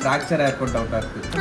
Fracture airport அவுட்டா இருக்கு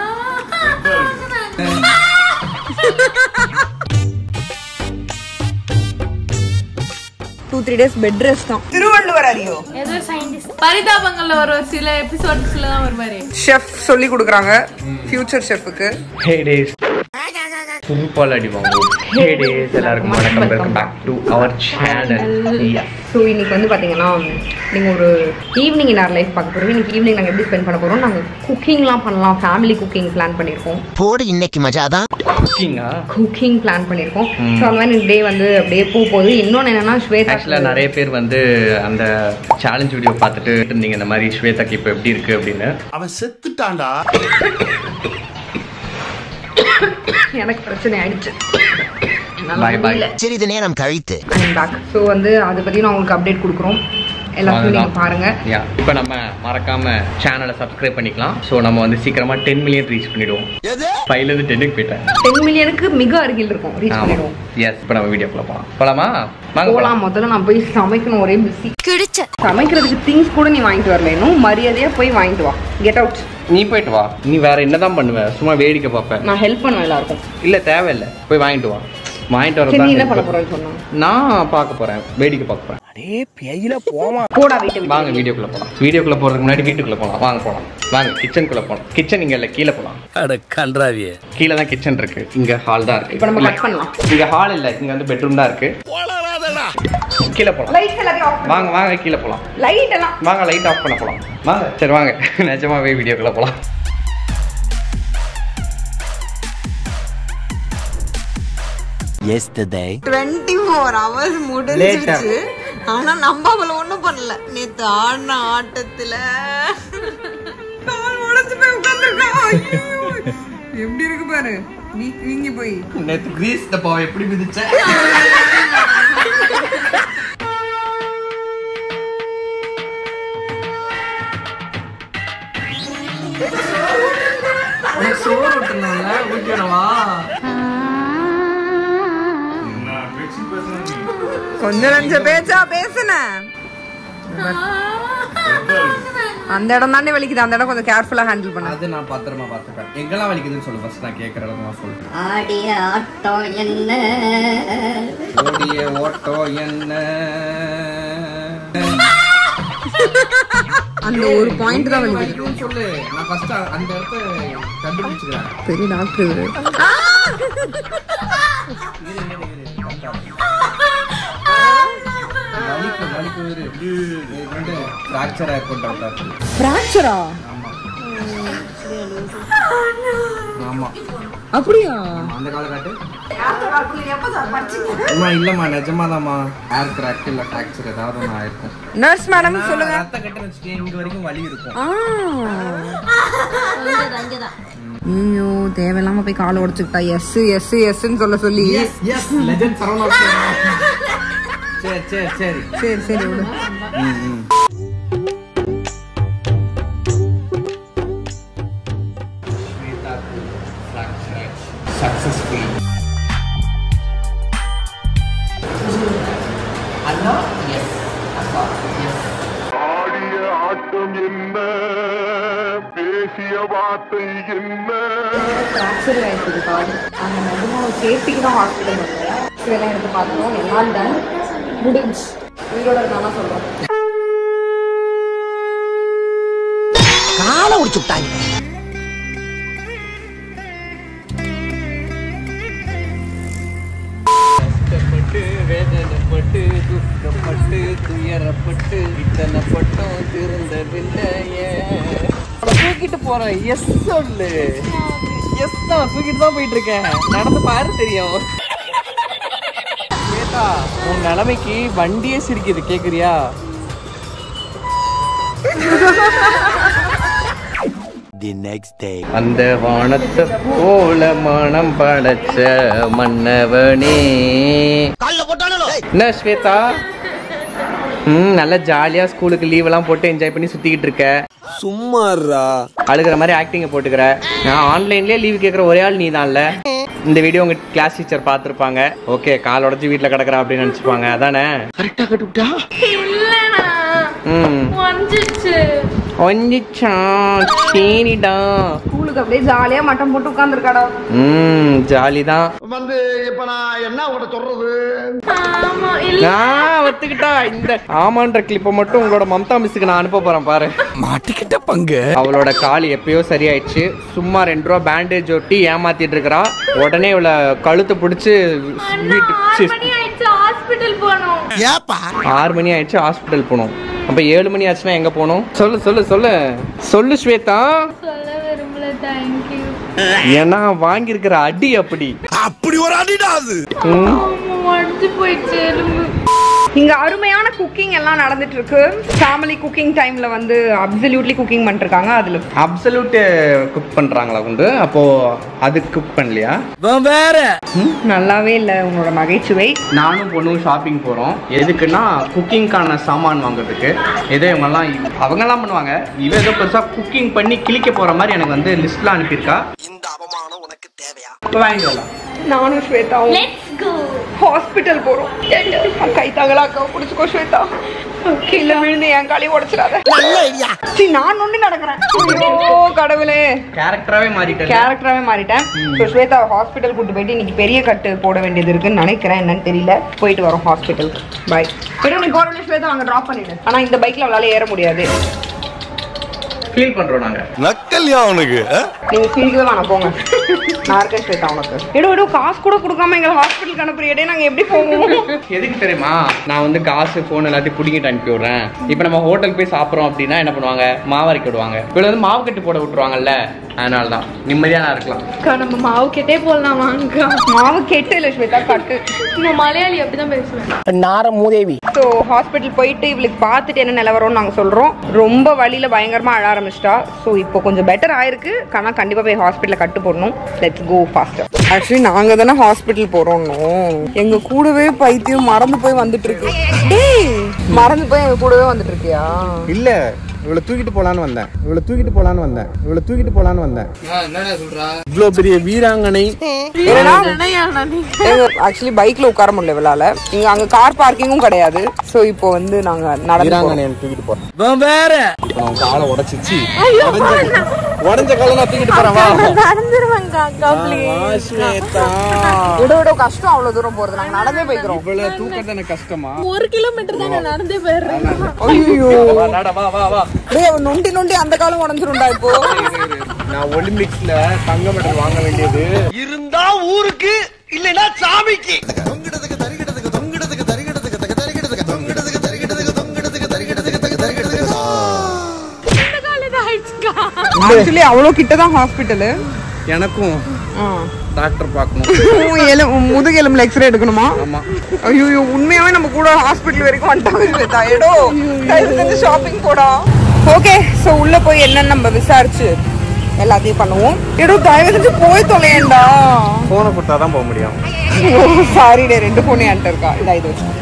two three days bed rest தான் திருவள்ளுவர் அறியோ ஏதோ சயின்டிஸ்ட் பரிதாபங்கள்ல ஒரு சில எபிசோட்ஸ்ல தான் வருவாரு ஷெஃப் சொல்லி கொடுக்குறாங்க ஃபியூச்சர் ஷெஃப்க்கு ஹே டேஸ் ஃபுட்பால் அடிவாங்க ஹே டேஸ் எல்லாருக்கும் வணக்கம் welcome back to our channel so இன்னைக்கு வந்து பார்த்தீங்கன்னா நீங்கள் ஒரு ஈவினிங் இன் லைஃப் பார்க்க போகிறோம் இன்னைக்கு ஈவினிங் நாங்கள் எப்படி ஸ்பெண்ட் பண்ண போகிறோம் நாங்கள் குக்கிங்லாம் பண்ணலாம் ஃபேமிலி குக்கிங் பிளான் பண்ணியிருக்கோம் போடு இன்னைக்கு மஜாதான் குக்கிங்கா குக்கிங் பிளான் பண்ணியிருக்கோம் ஸோ அந்த மாதிரி டே வந்து அப்படியே போக போகுது இன்னொன்று என்னன்னா ஸ்வேதா ஆக்சுவலாக நிறைய பேர் வந்து அந்த சேலஞ்ச் வீடியோ பார்த்துட்டு இருந்தீங்க இந்த மாதிரி ஸ்வேதாக்கு இப்போ எப்படி இருக்கு அப்படின்னு அவன் செத்துட்டான்டா எனக்கு பிரச்சனை ஆயிடுச்சு Bye, bye. சிறிது நேரம் கழித்து பேக் ஸோ வந்து அதை பற்றி நான் உங்களுக்கு அப்டேட் கொடுக்குறோம் எல்லாத்தையும் நீங்கள் பாருங்க யா இப்போ நம்ம மறக்காம சேனலை சப்ஸ்கிரைப் பண்ணிக்கலாம் ஸோ நம்ம வந்து சீக்கிரமா டென் மில்லியன் ரீச் பண்ணிடுவோம் ஃபைவ்ல இருந்து டென்னுக்கு போயிட்டேன் டென் மில்லியனுக்கு மிக அருகில் இருக்கும் ரீச் ஆமா பண்ணிடுவோம் எஸ் இப்போ நம்ம வீடியோக்குள்ள போகலாம் போலாமா வாங்க போலாம் போலாம் முதல்ல நான் போய் சமைக்கணும் ஒரே பிஸி சமைக்கிறதுக்கு திங்ஸ் கூட நீ வாங்கிட்டு வரல இன்னும் மரியாதையா போய் வாங்கிட்டு வா கெட் அவுட் நீ போயிட்டு வா நீ வேற என்னதான் பண்ணுவ சும்மா வேடிக்கை பார்ப்பேன் நான் ஹெல்ப் பண்ணுவேன் எல்லாருக்கும் இல்ல தேவையில்ல போய் வாங்கிட்டு வா வாங்கிட்டு சரி நீ என்ன பண்ண வரதான் போறேன்னு சொன்னா நான் பார்க்க போறேன் வேடிக்கை பார்க்க போறேன் போடா வீட்டு வாங்க வீடியோக்குள்ள போலாம் வீடியோக்குள்ள போறதுக்கு முன்னாடி வீட்டுக்குள்ள போலாம் வாங்க போலாம் வாங்க கிச்சனுக்குள்ள போலாம் கிச்சன் இங்க இல்ல கீழே போலாம் அட கன்றாவியே கீழே தான் கிச்சன் இருக்கு இங்க ஹால் தான் இப்போ நம்ம இருக்கு கட் பண்ணலாம் இங்க ஹால் இல்ல இங்க வந்து பெட்ரூம் தான் இருக்கு கீழே போலாம் லைட் எல்லாத்தையும் ஆஃப் வாங்க வாங்க கீழே போலாம் லைட் எல்லாம் வாங்க லைட் ஆஃப் பண்ண போலாம் வாங்க சரி வாங்க நிஜமாவே வீடியோக்குள்ள போலாம் எஸ்டே டுவெண்ட்டி ஃபோர் ஹவர்ஸ் முடிஞ்சிருச்சு ஆனா நம்ம அவளை ஒண்ணும் பண்ணல நேத்து ஆடின ஆட்டத்துல கால் உடைஞ்சு போய் உட்கார்ந்திருக்கான். எப்படி இருக்கு பாரு நீ வீங்கி போய் நேத்து கிரீஸ் டப்பாவை எப்படி மிதிச்ச சோறு விட்டுனால ஊட்டிடவா கொஞ்சம் நஞ்ச பேச்சா பேசுன அந்த இடம் தானே வலிக்குது அந்த இடம் கொஞ்சம் கேர்ஃபுல்லா ஹேண்டில் பண்ணு அது நான் பத்திரமா பார்த்துப்பேன் எங்கெல்லாம் வலிக்குதுன்னு சொல்லு ஃபர்ஸ்ட் நான் கேட்கற இடத்துல நான் சொல்றேன் ஆடிய ஆட்டம் என்ன ஓடிய ஓட்டோ என்ன அந்த ஒரு பாயிண்ட் தான் வலிக்குது வலிக்குதுன்னு சொல்லு நான் ஃபர்ஸ்ட் அந்த இடத்த கண்டுபிடிச்சிக்கிறேன் பெரிய டாக்டர் இவரு வலிக்கு வலிக்கு இரு. இது வந்து ஃப்ராக்சர் ஏர்போர்ட் அவுட்டா இருக்கு ஃப்ராக்சரா ஆமா அப்படியா அந்த கால காட்டு அம்மா இல்லம்மா நிஜமாதாம்மா ஏர் கிராக் இல்ல ஃப்ராக்சர் ஏதாவது ஒன்று ஆயிருக்கும் நர்ஸ் மேடம் சொல்லுங்க ரத்த கட்டு வச்சுக்கேன் இங்க வரைக்கும் வலி இருக்கும் ஐயோ தேவையில்லாம போய் காலை உடைச்சுக்கிட்டா எஸ் எஸ் எஸ்ன்னு சொல்ல சொல்லி எஸ் லெஜண்ட் சரவணா சரி சரி சரி சரி சரி விடு ம், ம். Successfully. அண்ணா எஸ் அப்பா எஸ் ஆடிய ஆட்டம் என்ன பேசிய வார்த்தை என்ன ஃப்ராக்சர் ஆயிடுச்சு கால் அந்த நிஜமா சேஃப்டிக்கு தான் ஹாஸ்பிட்டல் வந்தேன் இதெல்லாம் எடுத்து பார்த்தோம் எல்லாம் டன் முடிஞ்சு உயிரோட இருக்கானா சொல்றோம் காலை உடிச்சு விட்டாங்க கஷ்டப்பட்டு வேதனைப்பட்டு துக்கப்பட்டு துயரப்பட்டு இத்தனை பட்டம் திருந்தவில்லையே தூக்கிட்டு போறேன் எஸ் சொல்லு எஸ் தான் தூக்கிட்டு தான் போயிட்டு இருக்கேன் நடந்து பாரு தெரியும் ஸ்வேதா உன் நிலைமைக்கு வண்டியே சிரிக்குது கேக்குறியா தி நெக்ஸ்ட் டே அந்த வானத்தை போல மனம் படைச்ச மன்னவனே என்ன ஸ்வேதா ம் நல்லா ஜாலியா ஸ்கூலுக்கு லீவ் எல்லாம் போட்டு என்ஜாய் பண்ணி சுத்திக்கிட்டு இருக்க சும்மாறா அழுகிற மாதிரி ஆக்டிங்க போட்டுக்கிற நான் ஆன்லைன்லயே லீவ் கேட்குற ஒரே ஆள் நீ தான்ல இந்த வீடியோ உங்க கிளாஸ் டீச்சர் பார்த்துருப்பாங்க ஓகே கால் உடச்சி வீட்டில் கிடக்குறா அப்படின்னு நினச்சிப்பாங்க அதானே இல்லண்ணா ம் வந்துச்சு வந்துச்சா சரிடா ஸ்கூலுக்கு அப்படியே ஜாலியா மட்டம் போட்டு உட்காந்துருக்காடா ம் ஜாலி தான் வந்து இப்ப நான் என்ன உங்கள்கிட்ட சொல்றது ஆமா இல்ல நான் ஒத்துக்கிட்டா இந்த ஆமான்ற கிளிப்பை மட்டும் உங்களோட மம்தா மிஸ்ஸுக்கு நான் அனுப்ப போறேன் பாரு மாட்டிக்கிட்ட பங்கு அவளோட கால் எப்பயோ சரியாயிடுச்சு சும்மா ரெண்டு ரூபா பேண்டேஜ் ஒட்டி ஏமாத்திட்டு இருக்கிறா உடனே இவளை கழுத்தை பிடிச்சி வீட்டு மணி ஆயிடுச்சு ஹாஸ்பிட்டல் போகணும் ஏப்பா ஆறு மணி ஆயிடுச்சு ஹாஸ்பிட்டல் போகணும் அப்ப ஏழு மணி ஆச்சுன்னா எங்க போகணும் சொல்லு சொல்லு சொல்லு சொல்லு ஸ்வேதா சொல்ல விரும்பல தேங்க்யூ ஏன்னா வாங்கியிருக்கிற அடி அப்படி அப்படி ஒரு அடிடா அது ம். உடஞ்சு போயிடுச்சு எலும்பு இங்க அருமையான குக்கிங் எல்லாம் நடந்துட்டு இருக்கு ஃபேமிலி குக்கிங் டைம்ல வந்து அப்சல்யூட்லி குக்கிங் பண்ணிருக்காங்க அதுல அப்சல்யூட் குக் பண்றாங்களா உண்டு அப்போ அது குக் பண்ணலையா வேற நல்லாவே இல்ல உங்களோட நகைச்சுவை நானும் பொண்ணும் ஷாப்பிங் போகிறோம் எதுக்குன்னா குக்கிங்க்கான சாமான் வாங்குறதுக்கு ஏதோ இவங்கெல்லாம் அவங்கெல்லாம் பண்ணுவாங்க இவ ஏதோ பெருசாக குக்கிங் பண்ணி கிழிக்க போகிற மாதிரி எனக்கு வந்து லிஸ்ட்லாம் அனுப்பியிருக்கா இந்த அவமானம் உனக்கு தேவையா இப்போ வாங்கிட்டு வரலாம் நானும் ஸ்வேதாவும் ஹாஸ்பிட்டல் போறோம் கை தகலா அக்கா பிடிச்சுக்கோ ஸ்வேதா கீழே விழுந்து என் காலி உடைச்சிடாத சீ, நான் நொண்டி நடக்கிறேன் ஓ கடவுளே கேரக்டராகவே மாறிட்டேன் கேரக்டராகவே மாறிட்டேன் ஸோ ஸ்வேதா ஹாஸ்பிட்டல் கூட்டு போயிட்டு இன்னைக்கு பெரிய கட்டு போட வேண்டியது இருக்குன்னு நினைக்கிறேன் என்னன்னு தெரியல போயிட்டு வரோம் ஹாஸ்பிட்டல் பாய் மேடம் நீ போகிற ஸ்வேதா அங்கே ட்ராப் பண்ணிடு ஆனால் இந்த பைக்கில் அவளால ஏற முடியாது ஃபீல் பண்ணுறோம் நாங்கள் நக்கல்யா அவனுக்கு நீங்க ஃபீல்டு வேணாம் போங்க நான் இருக்கேன் ஸ்வேதா உனக்கு எடோ எடோ காசு கூட கொடுக்காம எங்களை ஹாஸ்பிட்டலுக்கு அனுப்புறியடே நாங்கள் எப்படி போவோம் எதுக்கு தெரியுமா நான் வந்து காசு ஃபோன் எல்லாத்தையும் பிடிங்கிட்டு அனுப்பி விடுறேன் இப்போ நம்ம ஹோட்டல் போய் சாப்பிட்றோம் அப்படின்னா என்ன பண்ணுவாங்க மாவு அரைக்க விடுவாங்க இப்போ வந்து மாவு கட்டு போட விட்டுருவாங்கல்ல அதனால தான் நிம்மதியாக நான் இருக்கலாம் அக்கா நம்ம மாவு கிட்டே போடலாம் வாங்க மாவு கெட்டு இல்லை ஸ்வேதா கட்டு நான் மலையாளி அப்படிதான் பேசுவேன் நார மூதேவி ஸோ ஹாஸ்பிட்டல் போயிட்டு இவளுக்கு பார்த்துட்டு என்ன நிலவரம்னு நாங்கள் சொல்கிறோம் ரொம்ப வழியில் பயங்கரமாக அழ ஆரம்பிச்சிட்டா ஸோ இப்போ கொஞ்சம் பெட்டர் ஆயிருக்கு ஆனால் கண்டிப்பாக போய் ஹாஸ்பிட்டலில் கட்டு போடணும் லெட்ஸ் கோ ஃபாஸ்டர் ஆக்சுவலி நாங்கள் தானே ஹாஸ்பிட்டல் போகிறோம் எங்கள் கூடவே பைத்தியம் மறந்து போய் வந்துட்டு இருக்கு டேய் மறந்து போய் எங்கள் கூடவே வந்துட்டு இருக்கியா இல்ல இவளை தூக்கிட்டு போலான்னு வந்தேன் இவளை தூக்கிட்டு போலான்னு வந்தேன் இவளை தூக்கிட்டு போலான்னு வந்தேன் இவ்வளோ பெரிய வீராங்கனை ஆக்சுவலி பைக்ல உட்கார முடியல இவளால இங்க அங்க கார் பார்க்கிங்கும் கிடையாது ஸோ இப்போ வந்து நாங்க நடந்து போறோம். வீராங்கனை தூக்கிட்டு போறேன் வேற இப்போ நான் காலை உடச்சிச்சு உடஞ்ச காலை நான் தூக்கிட்டு போறேன் வா நடந்துருவாங்க அக்கா ப்ளீஸ் விட விட கஷ்டம் அவ்வளவு தூரம் போறது நாங்க நடந்தே போய்க்கிறோம் இவ்வளவு தூக்கறது எனக்கு கஷ்டமா ஒரு கிலோமீட்டர் தான் நான் நடந்தே போயிடுறேன் ஐயோ வா, நடா, வா வா வா டேய் அவன் நொண்டி நொண்டி அந்த காலம் உடஞ்சிரும்டா இப்போ நான் ஒலிம்பிக்ஸ்ல தங்க மெடல் வாங்க வேண்டியது இருந்தா ஊருக்கு இல்லைன்னா சாமிக்கு ஆக்சுவலி அவ்வளவு கிட்ட தான் ஹாஸ்பிட்டல் எனக்கும் டாக்டர் பார்க்கணும் முதுகெலும்புல எக்ஸ்ரே எடுக்கணுமா ஆமா ஐயோ உண்மையாவே நம்ம கூட ஹாஸ்பிட்டல் வரைக்கும் வந்துட்டாங்க ஏடோ தயவு செஞ்சு ஷாப்பிங் போடா ஓகே ஸோ உள்ள போய் என்னன்னு நம்ம விசாரிச்சு எல்லாத்தையும் பண்ணுவோம் ஏடோ தயவு செஞ்சு போய் தொலையண்டா போனை கொடுத்தா தான் போக முடியும் சாரி டே ரெண்டு போன் என்கிட்ட இருக்கா இதா இது வச்சு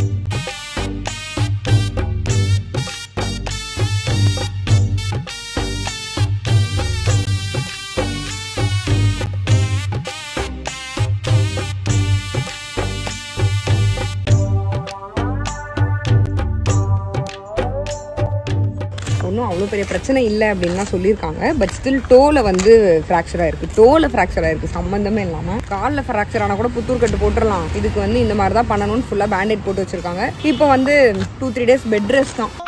ஒன்றும் அவ்வளோ பெரிய பிரச்சனை இல்லை அப்படின்லாம் சொல்லியிருக்காங்க பட் ஸ்டில் டோல வந்து ஃப்ராக்சர் ஆயிருக்கு டோல ஃப்ராக்சர் ஆயிருக்கு சம்மந்தமே இல்லாமல் காலில் ஃப்ராக்சர் ஆனால் கூட புத்தூர் கட்டு போட்டுடலாம் இதுக்கு வந்து இந்த மாதிரி தான் பண்ணணும்னு ஃபுல்லாக பேண்டேட் போட்டு வச்சிருக்காங்க இப்போ வந்து two three days bed rest தான்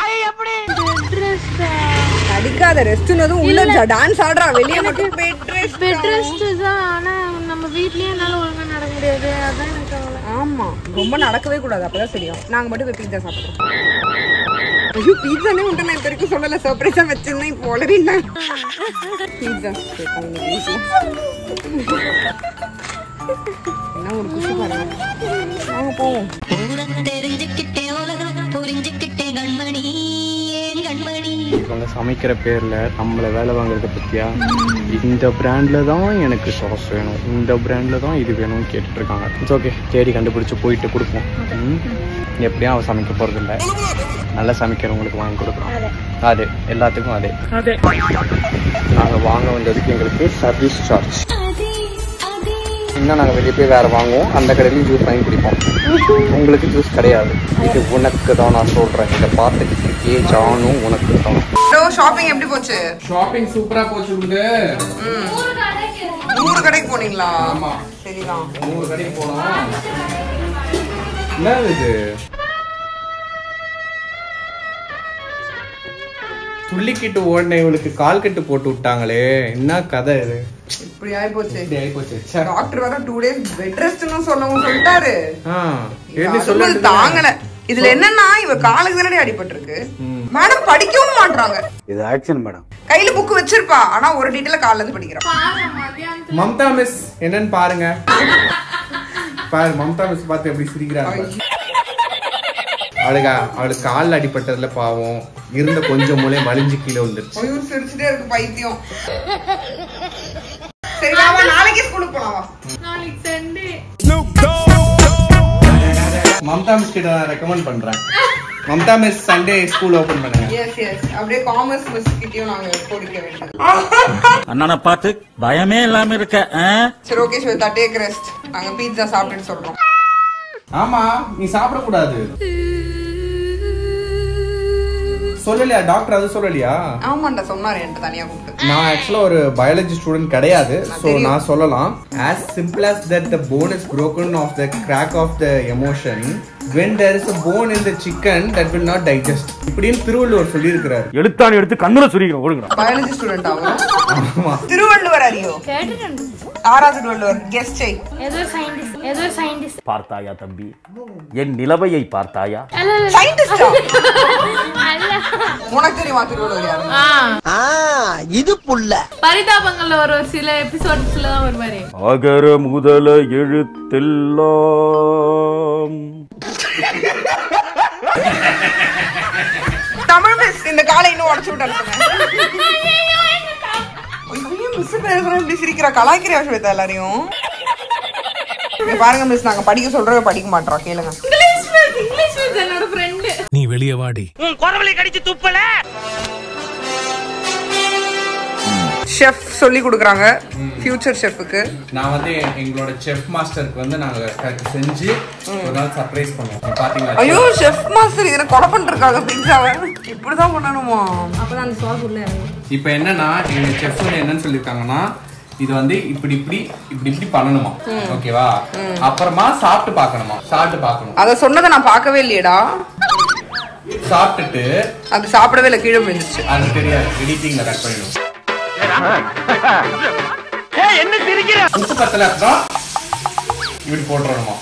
அடிக்காத ரெஸ்ட்னதும் உள்ள டான்ஸ் ஆடுறா வெளியே மட்டும் பெட் ரெஸ்ட் பெட் ரெஸ்ட் தான் ஆனா நம்ம வீட்லயே என்னால ஒழுங்கா நடக்க முடியாது அதான் எனக்கு கவலை ஆமா ரொம்ப நடக்கவே கூடாது அப்பதான் சரியும் நாங்க மட்டும் போய் பீட்சா சாப்பிடுறோம் ஐயோ பீட்சானே உண்டு நான் இது வரைக்கும் சொல்லல சர்ப்ரைஸா வச்சிருந்தேன் இப்போ வளரிட்டேன் பீட்சா கேட்டாங்க வீட்டுல என்ன ஒரு குஷி பாருங்க வாங்க போவோம் தெரிஞ்சுக்கிட்டே உலகம் புரிஞ்சுக்கிட்டே கண்மணி ஏன் கண்மணி இவங்க சமைக்கிற பேர்ல நம்மள வேலை வாங்குறத பத்தியா இந்த பிராண்ட்ல தான் எனக்கு சாஸ் வேணும் இந்த பிராண்ட்ல தான் இது வேணும்னு கேட்டுட்டு இருக்காங்க இட்ஸ் ஓகே தேடி கண்டுபிடிச்சு போயிட்டு கொடுப்போம் ம். எப்படியும் அவ சமைக்க போறது இல்ல நல்லா சமைக்கிறவங்களுக்கு வாங்கி கொடுக்குறோம் அது எல்லாத்துக்கும் அதே நாங்க வாங்க வந்ததுக்கு எங்களுக்கு சர்வீஸ் சார்ஜ் ஆச்சுங்கன்னா நாங்கள் வெளியே போய் வேறு வாங்குவோம் அந்த கடையிலையும் ஜூஸ் வாங்கி குடிப்போம் உங்களுக்கு ஜூஸ் கிடையாது இது உனக்கு தான் நான் சொல்கிறேன் இதை பார்த்துக்கிட்டு இருக்கே ஜானும் உனக்கு தான் ஷாப்பிங் எப்படி போச்சு ஷாப்பிங் சூப்பரா போச்சு உண்டு நூறு கடைக்கு போனீங்களா ஆமா சரிதான் மூணு கடைக்கு போனோம் என்ன இது துள்ளிக்கிட்டு ஓடின இவளுக்கு கால் கட்டு போட்டு விட்டாங்களே என்ன கதை இது இப்படி ஆயி போச்சு இப்படி ஆகி போச்சு ச்சே. டாக்டர் வேற டூ டேஸ் பெட் ரெஸ்ட்னு சொல்லவும் சொல்லிட்டாரு ஆ எப்படி அது சொல்ல தாங்கல இதுல என்னன்னா இவ காலுக்கு தானே அடிபட்டிருக்கு மேடம் படிக்கவும் மாட்றாங்க இது ஆக்ஷன் மேடம் கையில புக் வச்சிருப்பா ஆனா ஒரு டீட்டெயில கால்ல இருந்து படிக்கிறா மம்தா மிஸ் என்னன்னு பாருங்க பாரு மம்தா மிஸ் பார்த்து எப்படி சிரிக்கிறாங்க பாரு. அவளுக்கு அவளுக்கு கால்ல அடிபட்டதுல பாவம் இருந்த கொஞ்சம் மூளை மலிஞ்சு கீழே வந்துருச்சு ஐயோ சிரிச்சுட்டே இருக்கு பைத்தியம் சரி வா வா, நாளைக்கே ஸ்கூலுக்கு போலாம் வா நாளைக்கு சண்டே மம்தா மிஸ் கிட்ட நான் ரெக்கமெண்ட் பண்றேன் Mamta miss Sunday school open பண்ணுங்க எஸ் எஸ் அப்படியே காமர்ஸ் மிஸ் கிட்டயும் நாங்க கொடுக்க வேண்டியது அண்ணனை பார்த்து பயமே இல்லாம இருக்க ஆ? சரி ஓகே ஸ்வேதா டேக் ரெஸ்ட் நாங்க பீட்சா சாப்பிட்டுன்னு சொல்றோம் ஆமா நீ சாப்பிடக்கூடாது சொல்லலையா டாக்டர் அது சொல்லலையா ஆமாண்டா சொன்னாரு என்கிட்ட தனியா கூப்பிட்டு நான் ஆக்சுவலா ஒரு பயாலஜி ஸ்டூடெண்ட் கிடையாது ஸோ நான் சொல்லலாம் as simple as that the bone is broken of the crack of the emotion when there is a bone in the chicken that will not digest இப்படின்னு திருவள்ளுவர் சொல்லியிருக்கிறாரு எழுத்தாணி எடுத்து கண்ணுல சுரிக்கிறோம் ஓடுங்க பயாலஜி ஸ்டூடெண்ட் ஆகும் ஆமா திருவள்ளுவர் அறியோ கேட்டுட்டேன் ஆறாவது திருவள்ளுவர் கெஸ்ட் செய் ஏதோ சயின்டிஸ்ட் ஏதோ சயின்டிஸ்ட் பார்த்தாயா தம்பி என் நிலவையை பார்த்தாயா அல்ல அல்ல, சயின்டிஸ்டா அல்ல உனக்கு தெரியுமா திருவள்ளுவர் யாரு ஆ இது புள்ள பரிதாபங்கள்ல ஒரு ஒரு சில எபிசோட்ஸ்ல தான் வருவாரு அகர முதல எழுத்தெல்லாம் தமிழ் மிஸ் இந்த காலை இன்னும் உடச்சு விட்டு மிஸ் பேசுறேன் இப்படி சிரிக்கிறா கலாய்க்கிறியா ஸ்வேதா எல்லாரையும் இங்க பாருங்க மிஸ் நாங்க படிக்க சொல்றத படிக்க மாட்டோம் கேளுங்க இங்கிலீஷ் மிஸ் இங்கிலீஷ் மிஸ் என்னோட ஃப்ரெண்டு நீ வெளியே வாடி ஷெஃப் சொல்லி கொடுக்குறாங்க ஃபியூச்சர் ஷெஃப்க்கு நான் வந்து எங்களோட செஃப் மாஸ்டருக்கு வந்து நாங்க க- செஞ்சு ஒரு நாள் சர்ப்ரைஸ் பண்ணுவோம் பாத்தீங்களா ஐயோ ஷெஃப் மாஸ்டர் இதுல கொலை பண்ணிருக்காங்க பிட்சாவை இப்படிதான் பண்ணணுமா அப்பதான் அந்த சாஸ் உள்ள இறங்கும் இப்போ என்னன்னா எங்க செஃப் வந்து என்னன்னு சொல்லியிருக்காங்கன்னா இது வந்து இப்படி இப்படி இப்படி இப்படி பண்ணணுமா ஓகேவா அப்புறமா சாப்பிட்டு பார்க்கணுமா சாப்பிட்டு பார்க்கணும் அத சொன்னதை நான் பார்க்கவே இல்லையேடா சாப்பிட்டுட்டு அது சாப்பிடவே இல்லை கீழே விழுந்துச்சு அது தெரியாது எடிட்டிங்ல கட் பண்ணிடும் உப்பு பத்தல அப்புறம் இப்படி போட்டுறணுமா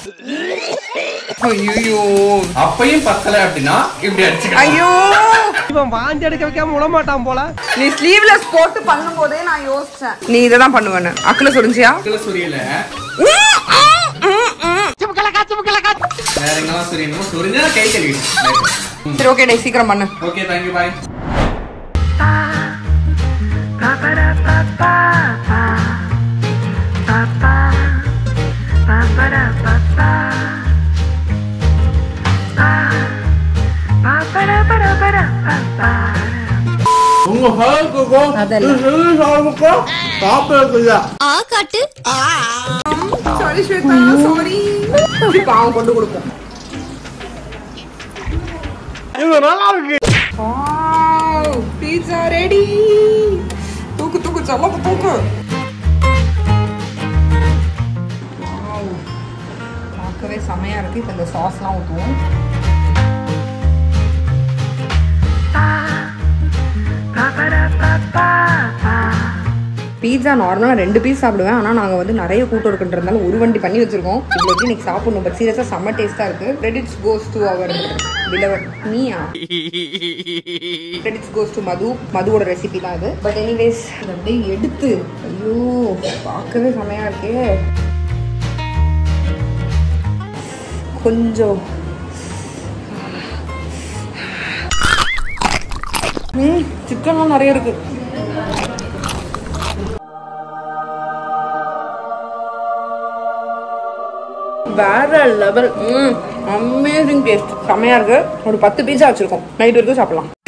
ஐயோ அப்பையும் பத்தல அப்படின்னா இப்படி அடிச்சுக்கலாம் ஐயோ இவன் வாந்தி எடுக்க வைக்காம விட மாட்டான் போல நீ ஸ்லீவ்லெஸ் போட்டு பண்ணும்போதே நான் யோசிச்சேன் நீ இதை தான் பண்ணுவேன்னு அக்குல சொரிஞ்சியா இதுல சுரியல வேற எங்கெல்லாம் சுரியணும் சுரிஞ்சா கை கழுவிடும் சரி ஓகே டே சீக்கிரம் பண்ணு ஓகே தேங்க்யூ பாய் உங்க ஹேர்க்குக்கும் ஹேர்க்குக்கும் சாப்பிடுறதுக்கு ஆ காட்டு சாரி ஸ்வேதா சாரி பாவம் கொண்டு கொடுப்போம் இது நல்லா இருக்கு பீட்சா ரெடி தூக்கு தூக்கு செல்லத்து தூக்கு Wow. பார்க்கவே செமையா இருக்கு இப்போ இந்த சாஸ்லாம் ஊற்றுவோம் பீட்சா நார்மலாக ரெண்டு பீஸ் சாப்பிடுவேன் ஆனால் நாங்கள் வந்து நிறைய கூட்டம் இருக்குன்றதுனால ஒரு வண்டி பண்ணி வச்சிருக்கோம் இவ்வளோ எப்படி இன்னைக்கு சாப்பிடணும் பட் சீரியஸாக செம்ம டேஸ்ட்டாக இருக்கு credits goes to our flower நீயா கிரெடிட்ஸ் கோஸ் டு மது மதுவோட ரெசிபி தான் இது பட் எனிவேஸ் இதை அப்படியே எடுத்து ஐயோ பார்க்கவே செமையா இருக்கே கொஞ்சம் ம் சிக்கன்லாம் நிறைய இருக்கு வேற லெவல் ம் அமேசிங் டேஸ்ட் செமையா இருக்கு ஒரு பத்து பீஸா வச்சிருக்கோம் நைட் வரைக்கும் சாப்பிடலாம்